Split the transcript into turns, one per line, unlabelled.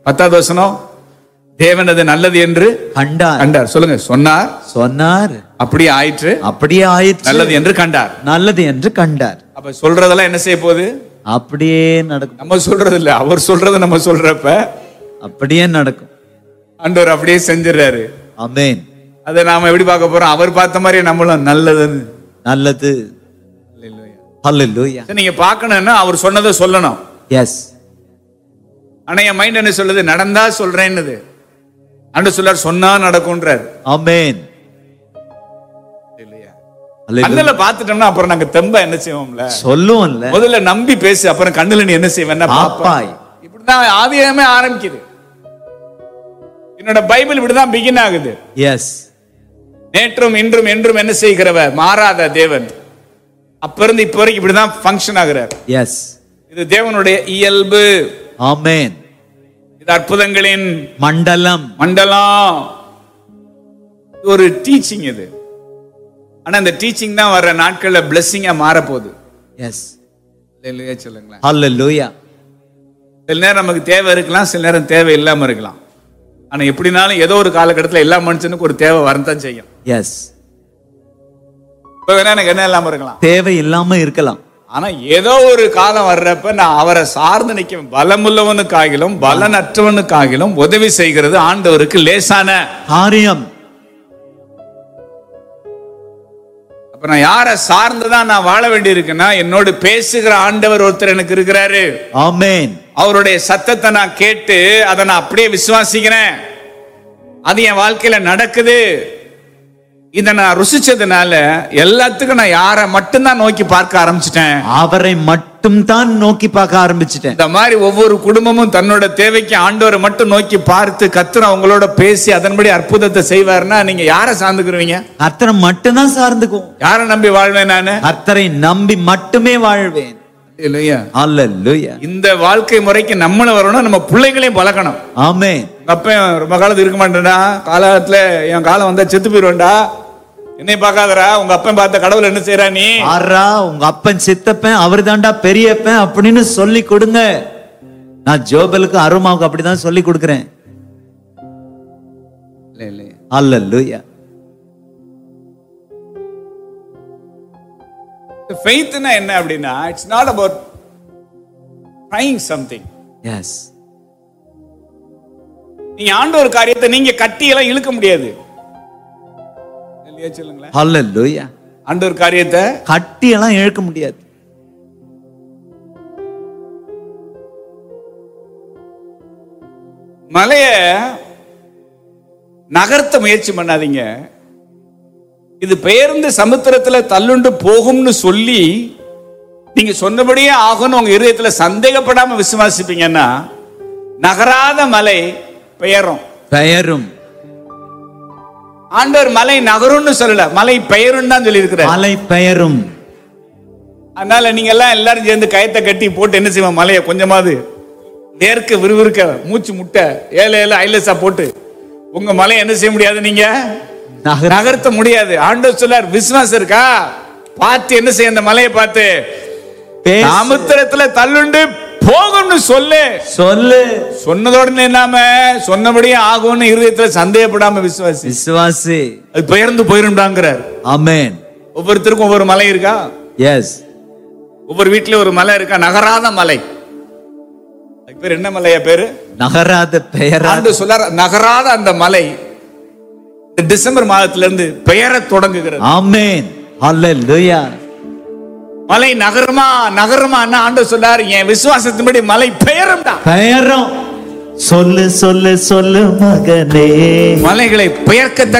பத்தாவது வசனம் தேவன் அது நல்லது என்று
கண்டார்
கண்டார் சொல்லுங்க சொன்னார்
சொன்னார்
அப்படியே ஆயிற்று
அப்படியே ஆயிற்று
நல்லது என்று கண்டார்
நல்லது என்று கண்டார்
அப்ப சொல்றதெல்லாம் என்ன செய்ய போகுது
அப்படியே நடக்கும்
நம்ம சொல்றது இல்ல அவர் சொல்றத நம்ம சொல்றப்ப
அப்படியே நடக்கும்
ஆண்டவர் அப்படியே செஞ்சிடறாரு
ஆமென்
அதை நாம எப்படி பார்க்க போறோம் அவர் பார்த்த மாதிரி நம்மளும் நல்லதுன்னு
நல்லது ஹalleluya
சரி, நீங்க பார்க்கணும்னா அவர் சொன்னதை சொல்லணும்
எஸ்
ஆனா என் மைண்ட் என்ன சொல்லுது நடந்தா சொல்றேன்னுது ஆண்டு சொல்லார் சொன்னா நடக்கும்ன்றார்
ஆமென்
இல்லையா
ஹalleluya
கண்ணுல பாத்துட்டோம்னா அப்புறம் நாங்க தெம்ப என்ன செய்வோம்ல
சொல்லுவோம்ல
முதல்ல நம்பி பேசு அப்புறம் கண்ணுல நீ என்ன செய்வேன்னா பாப்பா
பாப்பாய்
இப்படிதான் ஆதியாகமே ஆரம்பிக்குது என்னோட பைபிள் இப்படிதான் பிகின் ஆகுது
எஸ்
நேற்றும் இன்றும் என்றும் என்ன செய்கிறவர் மாறாத தேவன் அப்ப இருந்து இப்ப வரைக்கும் இப்படிதான் ஃபங்க்ஷன் ஆகுறார்
எஸ்
இது தேவனுடைய இயல்பு
ஆமென்
இது அற்புதங்களின்
மண்டலம்
மண்டலம் இது ஒரு டீச்சிங் இது ஆனா இந்த டீச்சிங் தான் வர்ற நாட்கள்ல பிளெஸ்ஸிங்கா மாறப்போகுது
எஸ்
இல்லையா சொல்லுங்களேன்
ஹalleluya
சில நேரம் நமக்கு தேவை இருக்கலாம் சில நேரம் தேவை இல்லாம இருக்கலாம் ஆனா எப்படினாலும் ஏதோ ஒரு காலகட்டத்தில் எல்லா மனுஷனுக்கும் ஒரு தேவை வரத்தான் செய்யும்
எஸ்
இப்ப வேணா எனக்கு என்ன இல்லாம இருக்கலாம்
தேவை இல்லாம இருக்கலாம்
ஆனா ஏதோ ஒரு காலம் வர்றப்ப நான் அவரை சார்ந்து நிற்க பலமுள்ளவனுக்காகிலும் பலனற்றவனுக்காகிலும் உதவி செய்கிறது ஆண்டவருக்கு லேசான
காரியம்
அப்ப நான் யாரை சார்ந்துதான் நான் வாழ வேண்டியிருக்குன்னா என்னோடு பேசுகிற ஆண்டவர் ஒருத்தர் எனக்கு இருக்கிறாரு
ஆமென்
அவருடைய சத்தத்தை நான் கேட்டு அதை நான் அப்படியே விசுவாசிக்கிறேன் அது என் வாழ்க்கையில நடக்குது இதை நான் ருசிச்சதுனால எல்லாத்துக்கும் நான் யாரை மட்டும்தான் நோக்கி பார்க்க ஆரம்பிச்சிட்டேன்
அவரை மட்டும் தான் நோக்கி பார்க்க ஆரம்பிச்சிட்டேன்
இந்த மாதிரி ஒவ்வொரு குடும்பமும் தன்னோட தேவைக்கு ஆண்டவரை மட்டும் நோக்கி பார்த்து கத்துற அவங்களோட பேசி அதன்படி அற்புதத்தை செய்வாருன்னா நீங்க யாரை சார்ந்துக்குருவீங்க
கர்த்தரை மட்டும் தான் சார்ந்துக்குவோம்
யாரை நம்பி வாழ்வேன் நானு
கர்த்தரை நம்பி மட்டுமே வாழ்வேன்
இல்லையா
ஹalleluya
இந்த வாழ்க்கை முறைக்கு நம்மளும் வரணும் நம்ம பிள்ளைகளையும் பழக்கணும்
ஆமென்
உங்க அப்பன் ரொம்ப காலத்து இருக்க மாட்டேன்டா காலத்துல என் காலம் வந்தா செத்து போயிடுவேன்டா என்னை பார்க்காதடா உங்க அப்பன் பார்த்த கடவுள் என்ன செய்றா நீ
ஆறா உங்க அப்பன் சித்தப்பன் அவர் தாண்டா பெரியப்பன் அப்படின்னு சொல்லி கொடுங்க நான் ஜோபலுக்கு அருமாவுக்கு அப்படிதான் சொல்லி கொடுக்கிறேன்
இல்ல இல்லையா
ஹalleluya
ஃபெய்த்னா என்ன அப்படின்னா it's not about trying something
yes
நீங்க ஆண்ட ஒரு காரியத்தை நீங்க கட்டி எல்லாம் இழுக்க முடியாது இல்லையா சொல்லுங்களேன்
ஹalleluya
ஆண்ட ஒரு காரியத்தை
கட்டி எல்லாம் இழுக்க முடியாது
மலைய நகர்த்த முயற்சி பண்ணாதீங்க இது பெயர்ந்து சமுத்திரத்துல தள்ளுண்டு போகும்னு சொல்லி நீங்க சொன்னபடியே ஆகும்னு உங்க இருதயத்துல சந்தேகப்படாம விசுவாசிப்பீங்கன்னா நகராத மலை பெயரும்
பெயரும்
ஆண்டவர் மலை நகரும்னு சொல்லல மலை பெயரும் தான் சொல்லி
மலை பெயரும்
அதனால நீங்க எல்லாம் எல்லாரும் சேர்ந்து கயத்தை கட்டி போட்டு என்ன செய்வோம் மலையை கொஞ்சமாவது நேர்க்க விறுவிறுக்க மூச்சு முட்டை ஏழை ஏழை ஐலஸா போட்டு உங்க மலையை என்ன செய்ய முடியாது நீங்க
நகர
நகர்த்த முடியாது ஆண்டவர் சொல்லார் விசுவாசம் இருக்கா பார்த்து என்ன செய்ய அந்த மலையை பார்த்து
பேசு.
சமுத்திரத்துல தள்ளுண்டு போகும்னு சொல்லு
சொல்லு
சொன்னதோட இல்லாம சொன்னபடியே ஆகும்னு இருதயத்துல சந்தேகப்படாம விசுவாசி
விசுவாசி
அது பெயர்ந்து போயிருண்டாங்கிறார்
ஆமென்
ஒவ்வொருத்தருக்கும் ஒவ்வொரு மலை இருக்கா
எஸ்
ஒவ்வொரு வீட்லயும் ஒரு மலை இருக்கா நகராத மலை அதுக்கு பேர் என்ன மலையா பேரு
நகராத பெயராத
ஆண்டு சொல்லார் நகராத அந்த மலை இந்த டிசம்பர் மாதத்துல இருந்து பெயரத் தொடங்குகிறது
ஆமென் ஹalleluya
மலை நகருமா நகருமா ஆண்டு சொல்லார் என் விசுவாசத்தின்படி மலை பெயரும்டா
பெயரும் சொல்லு சொல்லு சொல்லு மகனே
மலைகளை பெயர்க்கத்தக்க